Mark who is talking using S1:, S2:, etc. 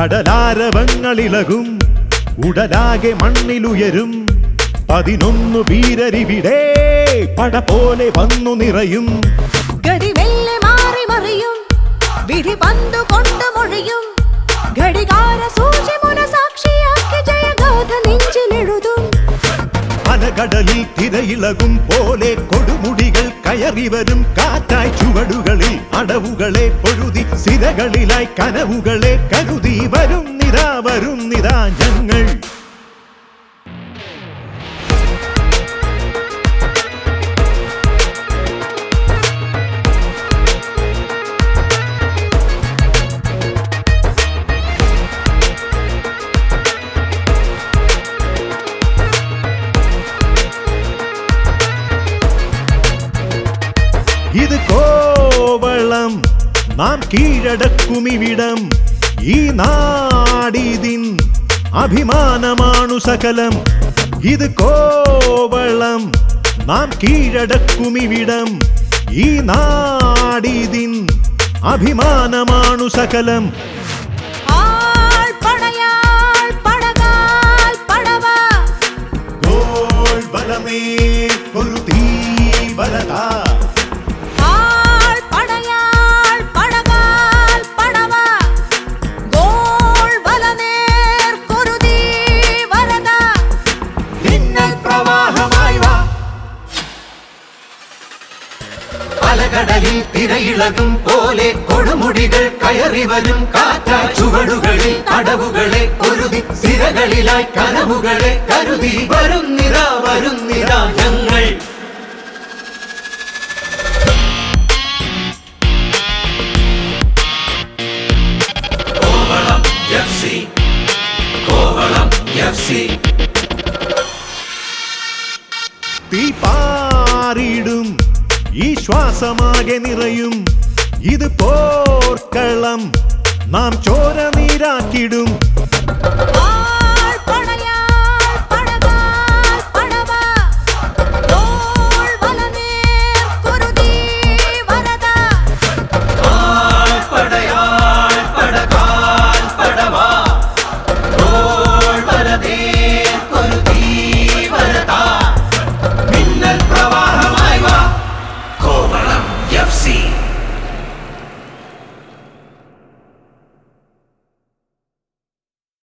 S1: കടലാരവങ്ങളിളകും ഉടലാകെ മണ്ണിലുയരും പതിനൊന്നു വീരരിവിടെ പട പോലെ വന്നു നിറയും
S2: ഗടിമെല്ലെ മാറി മറിയും വിധി പന്തു കൊണ്ട് മൊഴിയും ഘടികാര സൂചി മുന സാക്ഷിയാക്കി ജയഗാഥ നെഞ്ചിലെഴുതും
S1: അലകടലിൽ തിരയിളകും പോലെ കൊടുമുടികൾ കയറി വരും കാറ്റായി ചുവടുകളിൽ അടവുകളെ പൊഴുതി സിരകളിലായി കനവുകളെ കരുതി വരും നിരാ വരും നിരാ ഞങ്ങൾ ഇത് കോവളം നാം കീഴടക്കുമിവിടം ഈ നാടിതിൻ അഭിമാനമാണു സകലം ഇത് കോവളം നാം കീഴടക്കുമിവിടം ഈ നാടിതിൻ അഭിമാനമാണു സകലം
S2: ആൾ പടയാൾ പടകാൽ പടവ
S1: ഗോൾ ബലമേ ഒരു തീ ബലതാ
S2: ആൾ പടയാൾ പടകാൽ പടവ ഗോൾ വലനേർ കൊരുതി വരദ
S1: മിന്നൽ പ്രവാഹമായി വാ
S3: അലകടലിൽ തിരയിളകും പോലെ കൊടുമുടികൾ കയറി വരും കാറ്റാ ചുവടുകളിൽ അടവുകളെ പൊരുതി സിരകളിലായി കനവുകളെ കരുതി വരും നിറ വരും നിറ ഞങ്ങൾ Kovalam F C Kovalam F C
S1: തീ പാറിടും ഈ ശ്വാസമാകെ നിറയും ഇത് പോർക്കളം നാം ചോര നീരാക്കിടും